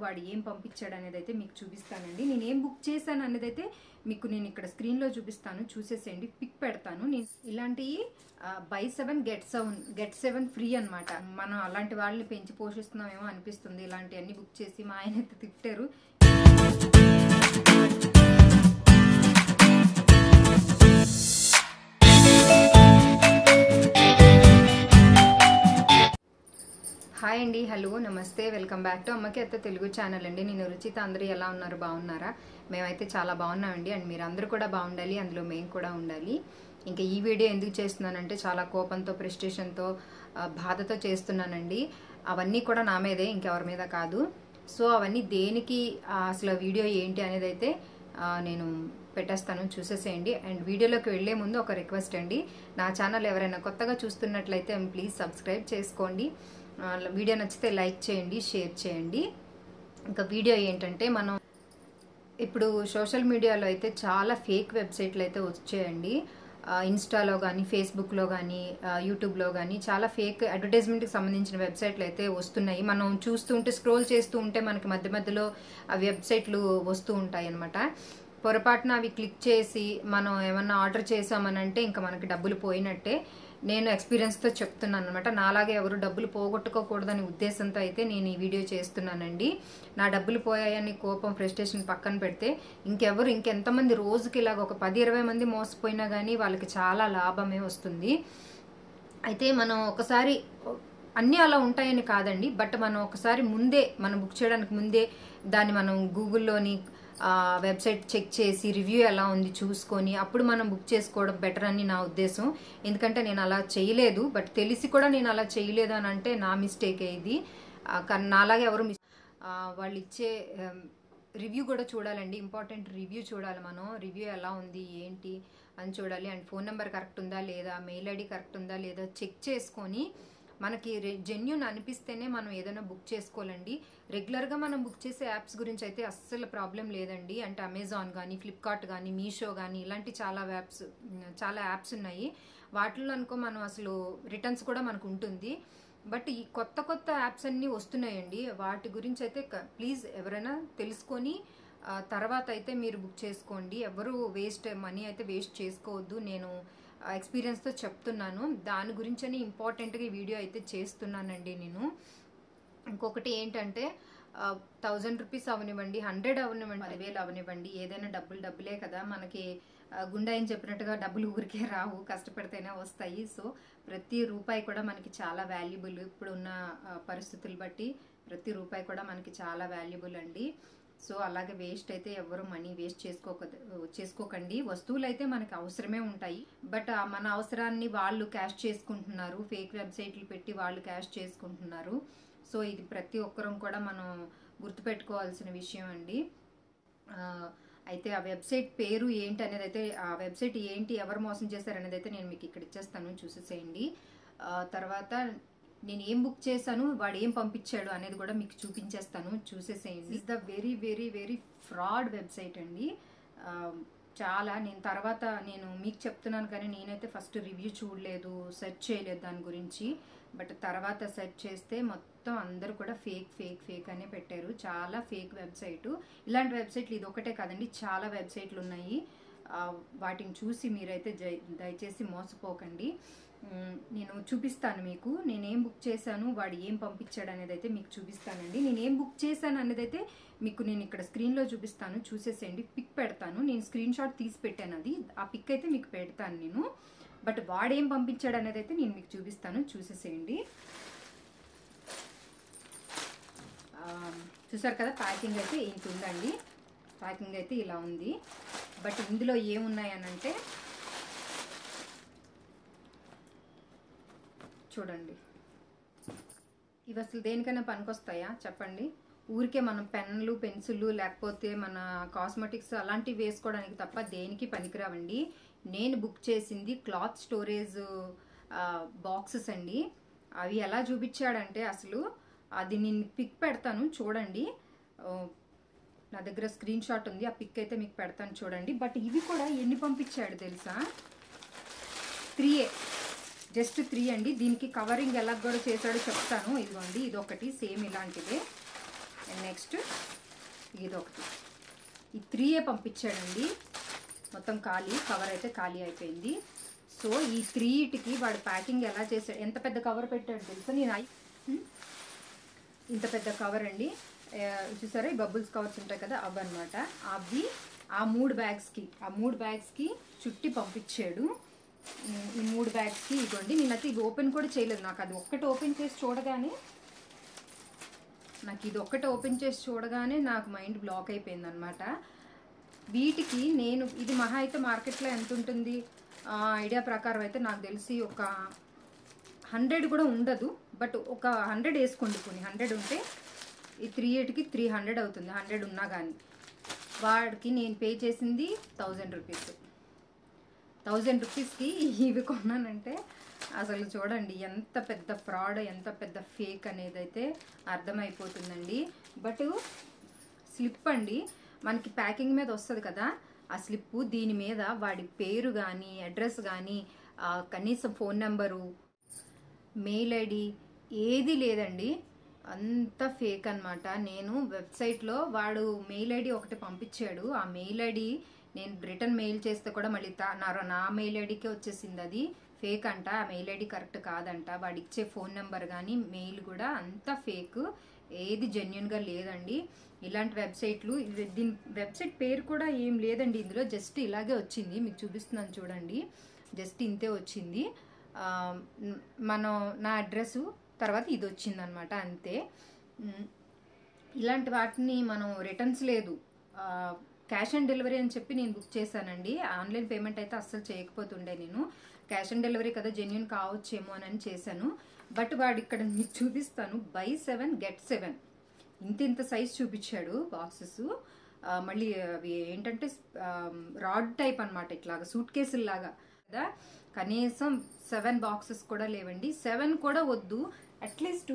వాడు ఏం పంపించాడు అనేది అయితే మీకు చూపిస్తానండి నేను ఏం బుక్ చేశాను అనేది అయితే మీకు నేను ఇక్కడ స్క్రీన్లో చూపిస్తాను చూసేసేయండి పిక్ పెడతాను నేను ఇలాంటివి buy seven get seven get seven free అనమాట మనం అలాంటి వాళ్ళని పెంచి పోషిస్తున్నామేమో అనిపిస్తుంది ఇలాంటివన్నీ బుక్ చేసి మా ఆయన అయితే తిట్టారు హాయ్ అండి హలో నమస్తే వెల్కమ్ బ్యాక్ టు అమ్మకి అత్త తెలుగు ఛానల్ అండి నేను రుచిత అందరూ ఎలా ఉన్నారు బాగున్నారా మేమైతే చాలా బాగున్నామండి అండ్ మీరు అందరూ కూడా బాగుండాలి అందులో మేము కూడా ఉండాలి ఇంకా ఈ వీడియో ఎందుకు చేస్తున్నానంటే చాలా కోపంతో ప్రెస్టేషన్తో బాధతో చేస్తున్నానండి అవన్నీ కూడా నా మీదే ఇంకెవరి మీద కాదు సో అవన్నీ దేనికి ఆ, అసలు వీడియో ఏంటి అనేది అయితే ఆ, నేను పెట్టేస్తాను చూసేసేయండి అండ్ వీడియోలోకి వెళ్లే ముందు ఒక రిక్వెస్ట్ అండి నా ఛానల్ ఎవరైనా కొత్తగా చూస్తున్నట్లయితే ప్లీజ్ సబ్స్క్రైబ్ చేసుకోండి ఆ, వీడియో నచ్చితే లైక్ చేయండి షేర్ చేయండి ఇంకా వీడియో ఏంటంటే మనం ఇప్పుడు సోషల్ మీడియాలో అయితే చాలా ఫేక్ వెబ్సైట్లు అయితే వచ్చాయండి ఆ, ఇన్స్టాలో కానీ ఫేస్బుక్లో కానీ ఆ, యూట్యూబ్లో కానీ చాలా ఫేక్ అడ్వర్టైజ్మెంట్కి సంబంధించిన వెబ్సైట్లు అయితే వస్తున్నాయి మనం చూస్తూ ఉంటే స్క్రోల్ చేస్తూ ఉంటే మనకి మధ్య మధ్యలో ఆ వెబ్సైట్లు వస్తూ ఉంటాయి అనమాట పొరపాటున అవి క్లిక్ చేసి మనం ఏమన్నా ఆర్డర్ చేసామనంటే ఇంకా మనకి డబ్బులు పోయినట్టే నేను ఎక్స్పీరియన్స్తో చెప్తున్నాను అనమాట నాలాగే ఎవరు డబ్బులు పోగొట్టుకోకూడదనే ఉద్దేశంతో అయితే నేను ఈ వీడియో చేస్తున్నానండి నా డబ్బులు పోయాయని కోపం ఫ్రస్ట్రేషన్ పక్కన పెడితే ఇంకెవరు ఇంకెంతమంది రోజుకి ఇలాగ ఒక పది ఇరవై మంది మోసపోయినా కానీ వాళ్ళకి చాలా లాభమే వస్తుంది అయితే మనం ఒకసారి అన్నీ అలా ఉంటాయని కాదండి బట్ మనం ఒకసారి ముందే మనం బుక్ చేయడానికి ముందే దాన్ని మనం గూగుల్లోని వెబ్సైట్ చెక్ చేసి రివ్యూ ఎలా ఉంది చూసుకొని అప్పుడు మనం బుక్ చేసుకోవడం బెటర్ అని నా ఉద్దేశం ఎందుకంటే నేను అలా చేయలేదు బట్ తెలిసి కూడా నేను అలా చేయలేదు అని అంటే నా మిస్టేకే ఇది ఆ, కానీ నాలాగే ఎవరు మిస్ ఆ, వాళ్ళు ఇచ్చే రివ్యూ కూడా చూడాలండి ఇంపార్టెంట్ రివ్యూ చూడాలి మనం రివ్యూ ఎలా ఉంది ఏంటి అని చూడాలి అండ్ ఫోన్ నెంబర్ కరెక్ట్ ఉందా లేదా మెయిల్ ఐడి కరెక్ట్ ఉందా లేదా చెక్ చేసుకొని మనకి జెన్యున్ అనిపిస్తేనే మనం ఏదైనా బుక్ చేసుకోవాలండి రెగ్యులర్గా మనం బుక్ చేసే యాప్స్ గురించి అయితే అస్సలు ప్రాబ్లం లేదండి అంటే అమెజాన్ కానీ ఫ్లిప్కార్ట్ కానీ మీషో కానీ ఇలాంటి చాలా యాప్స్ చాలా యాప్స్ ఉన్నాయి వాటిల్లో అనుకో మనం అసలు రిటర్న్స్ కూడా మనకు ఉంటుంది బట్ ఈ కొత్త కొత్త యాప్స్ అన్నీ వస్తున్నాయండి వాటి గురించి అయితే ప్లీజ్ ఎవరైనా తెలుసుకొని ఆ, తర్వాత అయితే మీరు బుక్ చేసుకోండి ఎవరు వేస్ట్ మనీ అయితే వేస్ట్ చేసుకోవద్దు నేను ఎక్స్పీరియన్స్తో చెప్తున్నాను దాని గురించని ఇంపార్టెంట్గా ఈ వీడియో అయితే చేస్తున్నానండి నేను ఇంకొకటి ఏంటంటే థౌజండ్ రూపీస్ అవనివ్వండి హండ్రెడ్ అవనివ్వండి పదివేలు అవనివ్వండి ఏదైనా డబ్బులు డబ్బులే కదా మనకి ఆ, గుండా అని చెప్పినట్టుగా డబ్బులు ఊరికే రావు కష్టపడితేనే వస్తాయి సో ప్రతి రూపాయి కూడా మనకి చాలా వాల్యుబుల్ ఇప్పుడున్న ఆ, పరిస్థితులు బట్టి ప్రతి రూపాయి కూడా మనకి చాలా వాల్యుబుల్ అండి సో అలాగే వేస్ట్ అయితే ఎవరు మనీ వేస్ట్ చేసుకోక చేసుకోకండి వస్తువులు అయితే మనకి అవసరమే ఉంటాయి బట్ ఆ మన అవసరాన్ని వాళ్ళు క్యాష్ చేసుకుంటున్నారు ఫేక్ వెబ్సైట్లు పెట్టి వాళ్ళు క్యాష్ చేసుకుంటున్నారు సో ఇది ప్రతి ఒక్కరం కూడా మనం గుర్తుపెట్టుకోవాల్సిన విషయం అండి ఆ, అయితే ఆ వెబ్సైట్ పేరు ఏంటి అనేది అయితే ఆ వెబ్సైట్ ఏంటి ఎవరు మోసం చేశారు అనేది అయితే నేను మీకు ఇక్కడ ఇచ్చేస్తాను చూసేసేయండి ఆ, తర్వాత నేను ఏం బుక్ చేశాను వాడు ఏం పంపించాడు అనేది కూడా మీకు చూపించేస్తాను చూసేసేయండి is the very very very fraud website అండి ఆ, చాలా నేను తర్వాత నేను మీకు చెప్తున్నాను కానీ నేనైతే ఫస్ట్ రివ్యూ చూడలేదు సెర్చ్ చేయలేదు దాని గురించి బట్ తర్వాత సెర్చ్ చేస్తే మొత్తం అందరూ కూడా ఫేక్ ఫేక్ ఫేక్ అనే పెట్టారు చాలా ఫేక్ వెబ్సైట్ ఇలాంటి వెబ్సైట్లు ఇది ఒకటే కాదండి చాలా వెబ్సైట్లు ఉన్నాయి ఆ, వాటిని చూసి మీరైతే జై- దయచేసి మోసపోకండి ఉమ్, నేను చూపిస్తాను మీకు నేను ఏం బుక్ చేశాను వాడు ఏం పంపించాడు అనేది అయితే మీకు చూపిస్తానండి నేను ఏం బుక్ చేశాను అనేది అయితే మీకు నేను ఇక్కడ స్క్రీన్లో చూపిస్తాను చూసేసేయండి పిక్ పెడతాను నేను స్క్రీన్ షాట్ తీసి పెట్టాను అది ఆ పిక్ అయితే మీకు పెడతాను నేను బట్ వాడేం పంపించాడు అనేది అయితే నేను మీకు చూపిస్తాను చూసేసేయండి ఆ, చూసారు కదా ప్యాకింగ్ అయితే ఇంత ఉందండి ప్యాకింగ్ అయితే ఇలా ఉంది బట్ ఇందులో ఏమున్నాయనంటే చూడండి ఇవి అసలు దేనికైనా పనికొస్తాయా చెప్పండి ఊరికే మనం పెన్నులు పెన్సిళ్ళు లేకపోతే మన కాస్మెటిక్స్ అలాంటివి వేసుకోవడానికి తప్ప దేనికి పనికిరావండి నేను బుక్ చేసింది క్లాత్ స్టోరేజ్ బాక్సెస్ అండి అవి ఎలా చూపించాడంటే అసలు అది నేను పిక్ పెడతాను చూడండి ఆ, నా దగ్గర స్క్రీన్ షాట్ ఉంది ఆ పిక్ అయితే మీకు పెడతాను చూడండి బట్ ఇవి కూడా ఎన్ని పంపించాడు తెలుసా త్రీయే జస్ట్ త్రీ అండి దీనికి కవరింగ్ ఎలా కూడా చేశాడో చెప్తాను ఇదిగోండి ఇది ఒకటి సేమ్ ఇలాంటిదే అండ్ నెక్స్ట్ ఇది ఒకటి ఈ త్రీయే పంపించాడండి మొత్తం ఖాళీ కవర్ అయితే ఖాళీ అయిపోయింది సో ఈ త్రీటికి వాడు ప్యాకింగ్ ఎలా చేశాడు ఎంత పెద్ద కవర్ పెట్టాడు తెలుసా నేను ఐ- హ్మ్? ఇంత పెద్ద కవర్ అండి ఆ, చూసారా ఈ బబుల్స్ కవర్స్ ఉంటాయి కదా అవి అనమాట అవి ఆ మూడు బ్యాగ్స్కి ఆ మూడు బ్యాగ్స్కి చుట్టి పంపించాడు ఉమ్, ఈ మూడు బ్యాగ్స్కి ఇవ్వండి నేనైతే ఇది ఓపెన్ కూడా చేయలేదు నాకు అది ఒక్కటి ఓపెన్ చేసి చూడగానే నాకు ఇది ఒక్కటి ఓపెన్ చేసి చూడగానే నాకు మైండ్ బ్లాక్ అయిపోయింది అనమాట వీటికి నేను ఇది మహా అయితే మార్కెట్లో ఎంత ఉంటుంది ఆ, ఐడియా ప్రకారం అయితే నాకు తెలిసి ఒక హండ్రెడ్ కూడా ఉండదు బట్ ఒక హండ్రెడ్ వేసుకోండి కొన్ని హండ్రెడ్ ఉంటే ఈ త్రీ ఎయిట్కి త్రీ హండ్రెడ్ అవుతుంది హండ్రెడ్ ఉన్నా కానీ వాడికి నేను పే చేసింది థౌజండ్ రూపీస్ థౌజండ్ రూపీస్కి ఇవి కొన్నానంటే అసలు చూడండి ఎంత పెద్ద ఫ్రాడ్ ఎంత పెద్ద ఫేక్ అనేది అయితే అర్థమైపోతుందండి బట్ స్లిప్ అండి మనకి ప్యాకింగ్ మీద వస్తుంది కదా ఆ స్లిప్ దీని మీద వాడి పేరు కానీ అడ్రస్ కానీ కనీసం ఫోన్ నెంబరు మెయిల్ ఐడి ఏది లేదండి అంత ఫేక్ అన్నమాట నేను వెబ్సైట్లో వాడు మెయిల్ ఐడి ఒకటి పంపించాడు ఆ మెయిల్ ఐడి నేను రిటర్న్ మెయిల్ చేస్తే కూడా మళ్ళీ తా- నా నా మెయిల్ ఐడికే వచ్చేసింది అది ఫేక్ అంట ఆ మెయిల్ ఐడి కరెక్ట్ కాదంట వాడు ఇచ్చే ఫోన్ నెంబర్ కానీ మెయిల్ కూడా అంత ఫేక్ ఏది జెన్యున్గా లేదండి ఇలాంటి వెబ్సైట్లు ఇది- దీని వెబ్సైట్ పేరు కూడా ఏం లేదండి ఇందులో జస్ట్ ఇలాగే వచ్చింది మీకు చూపిస్తున్నాను చూడండి జస్ట్ ఇంతే వచ్చింది ఆ, మ్, మనం నా అడ్రస్ తర్వాత ఇది వచ్చిందనమాట అంతే మ్, ఇలాంటి వాటిని మనం రిటర్న్స్ లేదు క్యాష్ ఆన్ డెలివరీ అని చెప్పి నేను బుక్ చేశానండి ఆన్లైన్ పేమెంట్ అయితే అస్సలు చేయకపోతుండే నేను క్యాష్ ఆన్ డెలివరీ కదా జెన్యున్ కావచ్చేమో అని చేశాను బట్ వాడు ఇక్కడ మీకు చూపిస్తాను బై సెవెన్ గెట్ సెవెన్ ఇంత ఇంత సైజ్ చూపించాడు బాక్సెస్ మళ్ళీ అవి ఏంటంటే రాడ్ టైప్ అన్నమాట ఇట్లాగా సూట్ కేసుల్లాగా కదా కనీసం సెవెన్ బాక్సెస్ కూడా లేవండి సెవెన్ కూడా వద్దు అట్లీస్ట్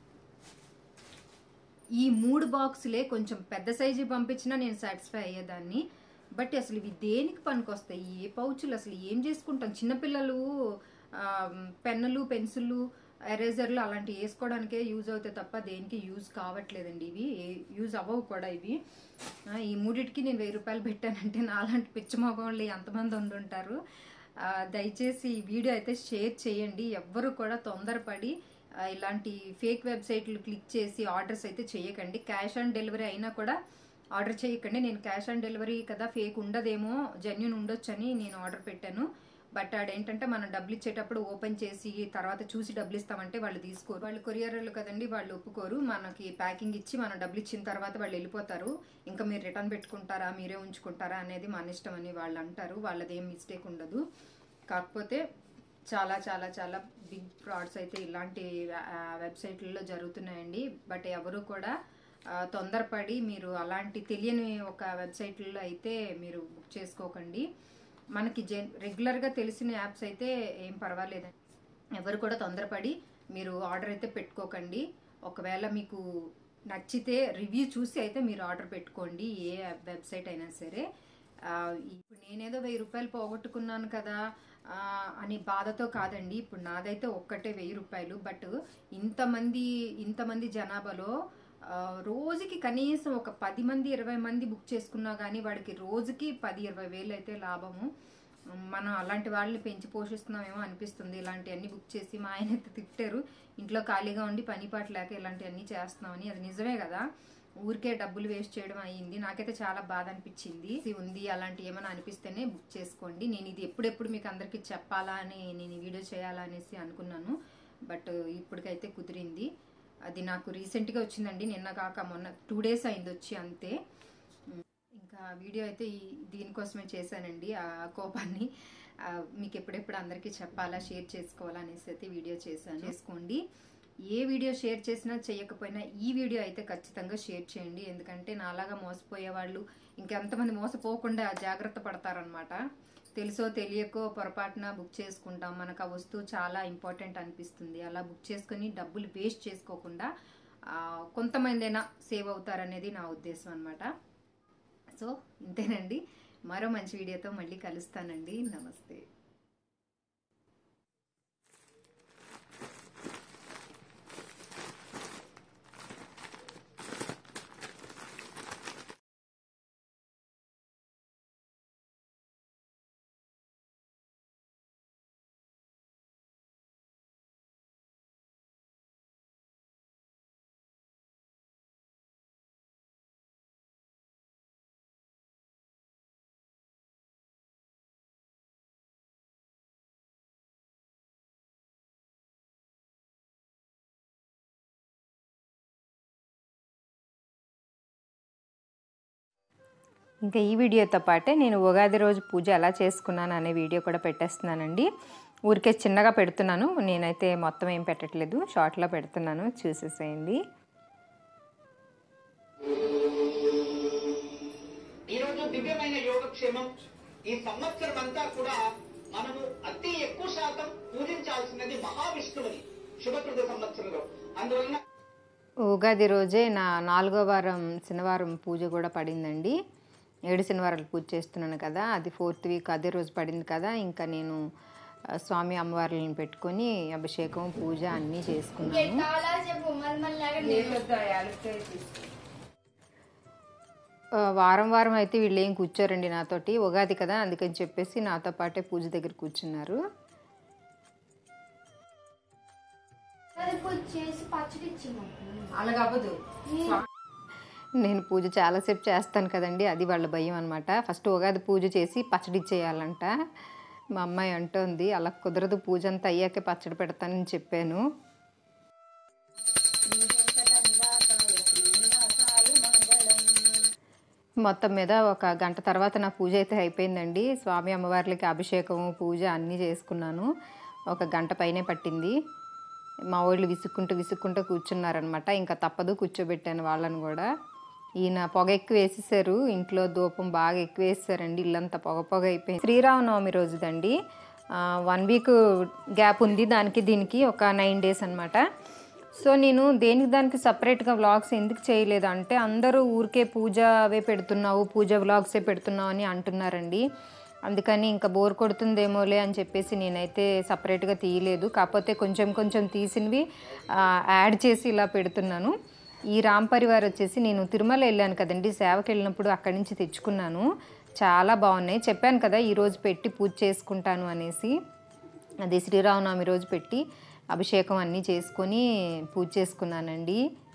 ఈ మూడు బాక్సులే కొంచెం పెద్ద సైజు పంపించినా నేను సాటిస్ఫై అయ్యేదాన్ని బట్ అసలు ఇవి దేనికి పనికొస్తాయి ఏ పౌచులు అసలు ఏం చేసుకుంటాం చిన్నపిల్లలు ఆ, పెన్నులు పెన్సిళ్ళు ఎరేజర్లు అలాంటివి వేసుకోవడానికే యూజ్ అవుతాయి తప్ప దేనికి యూజ్ కావట్లేదండి ఇవి యూజ్ అవ్వవు కూడా ఇవి ఆ, ఈ మూడిటికి నేను వెయ్యి రూపాయలు పెట్టానంటే నా అలాంటి పిచ్చమోగోళ్ళు ఎంతమంది ఉండుంటారు ఆ, దయచేసి ఈ వీడియో అయితే షేర్ చేయండి ఎవ్వరు కూడా తొందరపడి ఆ, ఇలాంటి ఫేక్ వెబ్సైట్లు క్లిక్ చేసి ఆర్డర్స్ అయితే చేయకండి క్యాష్ ఆన్ డెలివరీ అయినా కూడా ఆర్డర్ చేయకండి నేను క్యాష్ ఆన్ డెలివరీ కదా ఫేక్ ఉండదేమో జెన్యున్ ఉండొచ్చని నేను ఆర్డర్ పెట్టాను బట్ ఆడేంటంటే మనం డబ్బులు ఇచ్చేటప్పుడు ఓపెన్ చేసి తర్వాత చూసి డబ్బులు ఇస్తామంటే వాళ్ళు తీసుకోరు వాళ్ళు కొరియర్లు కదండి వాళ్ళు ఒప్పుకోరు మనకి ప్యాకింగ్ ఇచ్చి మనం డబ్బులు ఇచ్చిన తర్వాత వాళ్ళు వెళ్ళిపోతారు ఇంకా మీరు రిటర్న్ పెట్టుకుంటారా మీరే ఉంచుకుంటారా అనేది మన ఇష్టం అని వాళ్ళు అంటారు వాళ్ళది ఏం మిస్టేక్ ఉండదు కాకపోతే చాలా చాలా చాలా బిగ్ ఫ్రాడ్స్ అయితే ఇలాంటి ఆ, వెబ్సైట్లలో జరుగుతున్నాయండి బట్ ఎవరు కూడా ఆ, తొందరపడి మీరు అలాంటి తెలియని ఒక వెబ్సైట్లలో అయితే మీరు బుక్ చేసుకోకండి మనకి జెన్ రెగ్యులర్గా తెలిసిన యాప్స్ అయితే ఏం పర్వాలేదండి ఎవరు కూడా తొందరపడి మీరు ఆర్డర్ అయితే పెట్టుకోకండి ఒకవేళ మీకు నచ్చితే రివ్యూ చూసి అయితే మీరు ఆర్డర్ పెట్టుకోండి ఏ వెబ్సైట్ అయినా సరే ఆ, ఇప్పుడు నేనేదో వెయ్యి రూపాయలు పోగొట్టుకున్నాను కదా ఆ, అని బాధతో కాదండి ఇప్పుడు నాదైతే ఒక్కటే వెయ్యి రూపాయలు బట్ ఇంతమంది ఇంతమంది జనాభాలో ఆ, రోజుకి కనీసం ఒక పది మంది ఇరవై మంది బుక్ చేసుకున్నా కానీ వాడికి రోజుకి పది ఇరవై వేలు అయితే లాభము మనం అలాంటి వాళ్ళని పెంచి పోషిస్తున్నామేమో అనిపిస్తుంది ఇలాంటివన్నీ బుక్ చేసి మా ఆయన అయితే తిట్టారు ఇంట్లో ఖాళీగా ఉండి పని పాట లేక ఇలాంటివన్నీ చేస్తున్నామని అది నిజమే కదా ఊరికే డబ్బులు వేస్ట్ చేయడం అయ్యింది నాకైతే చాలా బాధ అనిపించింది ఇది ఉంది అలాంటి ఏమైనా అనిపిస్తేనే బుక్ చేసుకోండి నేను ఇది ఎప్పుడెప్పుడు మీకు అందరికీ చెప్పాలా అని నేను ఈ వీడియో చేయాలా అనేసి అనుకున్నాను బట్ ఇప్పటికైతే కుదిరింది అది నాకు రీసెంట్గా వచ్చిందండి నిన్న కాక మొన్న టూ డేస్ అయింది వచ్చి అంతే ఇంకా వీడియో అయితే ఈ దీనికోసమే చేశానండి ఆ కోపాన్ని ఆ, మీకు ఎప్పుడెప్పుడు అందరికీ చెప్పాలా షేర్ చేసుకోవాలా అనేసి అయితే వీడియో చేశాను చేసుకోండి ఏ వీడియో షేర్ చేసినా చేయకపోయినా ఈ వీడియో అయితే ఖచ్చితంగా షేర్ చేయండి ఎందుకంటే నాలాగా మోసపోయే వాళ్ళు ఇంకెంతమంది మోసపోకుండా జాగ్రత్త పడతారనమాట తెలుసో తెలియకో పొరపాటున బుక్ చేసుకుంటాం మనకు ఆ వస్తువు చాలా ఇంపార్టెంట్ అనిపిస్తుంది అలా బుక్ చేసుకుని డబ్బులు వేస్ట్ చేసుకోకుండా ఆ, కొంతమందైనా సేవ్ అవుతారనేది నా ఉద్దేశం అనమాట సో ఇంతేనండి మరో మంచి వీడియోతో మళ్ళీ కలుస్తానండి నమస్తే ఇంకా ఈ వీడియోతో పాటే నేను ఉగాది రోజు పూజ ఎలా చేసుకున్నాను అనే వీడియో కూడా పెట్టేస్తున్నానండి ఊరికే చిన్నగా పెడుతున్నాను నేనైతే మొత్తం ఏం పెట్టట్లేదు షార్ట్లో పెడుతున్నాను చూసేసేయండి ఈరోజు దివ్యమైన యోగక్షేమం ఈ సంవత్సరం అంతా కూడా మనము అతి ఎక్కువ శాతం పూజించాల్సినది మహావిష్ణువుని శుభకృత సంవత్సరంలో అందువలన ఉగాది రోజే నా నాలుగో వారం శనివారం పూజ కూడా పడిందండి ఏడు శనివారాలు పూజ చేస్తున్నాను కదా అది ఫోర్త్ వీక్ అదే రోజు పడింది కదా ఇంకా నేను ఆ, స్వామి అమ్మవార్లను పెట్టుకొని అభిషేకం పూజ అన్నీ చేసుకున్నాను ఆ, వారం వారం అయితే వీళ్ళు ఏం కూర్చోరండి నాతోటి ఉగాది కదా అందుకని చెప్పేసి నాతో పాటే పూజ దగ్గర కూర్చున్నారు అది పూజ చేసి పచ్చడి ఇచ్చిమ్మ అలాగవ్వదు నేను పూజ చాలాసేపు చేస్తాను కదండి అది వాళ్ళ భయం అనమాట ఫస్ట్ ఉగాది పూజ చేసి పచ్చడి ఇచ్చేయాలంట మా అమ్మాయి అంటోంది అలా కుదరదు పూజ అంతా అయ్యాకే పచ్చడి పెడతానని చెప్పాను మొత్తం మీద ఒక గంట తర్వాత నా పూజ అయితే అయిపోయిందండి స్వామి అమ్మవార్లకి అభిషేకం పూజ అన్నీ చేసుకున్నాను ఒక గంట పైనే పట్టింది మా వాళ్ళు విసుక్కుంటూ విసుక్కుంటూ కూర్చున్నారనమాట ఇంకా తప్పదు కూర్చోబెట్టాను వాళ్ళని కూడా ఈయన పొగ ఎక్కువ వేసేసారు ఇంట్లో ధూపం బాగా ఎక్కువ వేసేసారండి ఇల్లంతా పొగ పొగ అయిపోయింది శ్రీరామనవమి రోజుదండి వన్ వీక్ గ్యాప్ ఉంది దానికి దీనికి ఒక నైన్ డేస్ అనమాట సో నేను దేనికి దానికి సపరేట్గా వ్లాగ్స్ ఎందుకు చేయలేదు అంటే అందరూ ఊరికే పూజ అవే పెడుతున్నావు పూజ వ్లాగ్సే పెడుతున్నావు అని అంటున్నారండి అందుకని ఇంకా బోర్ కొడుతుందేమోలే అని చెప్పేసి నేనైతే సపరేట్గా తీయలేదు కాకపోతే కొంచెం కొంచెం తీసినవి ఆ, యాడ్ చేసి ఇలా పెడుతున్నాను ఈ రామ్ పరివార్ వచ్చేసి నేను తిరుమల వెళ్ళాను కదండి సేవకి వెళ్ళినప్పుడు అక్కడి నుంచి తెచ్చుకున్నాను చాలా బాగున్నాయి చెప్పాను కదా ఈరోజు పెట్టి పూజ చేసుకుంటాను అనేసి అది శ్రీరామనవమి రోజు పెట్టి అభిషేకం అన్నీ చేసుకొని పూజ చేసుకున్నానండి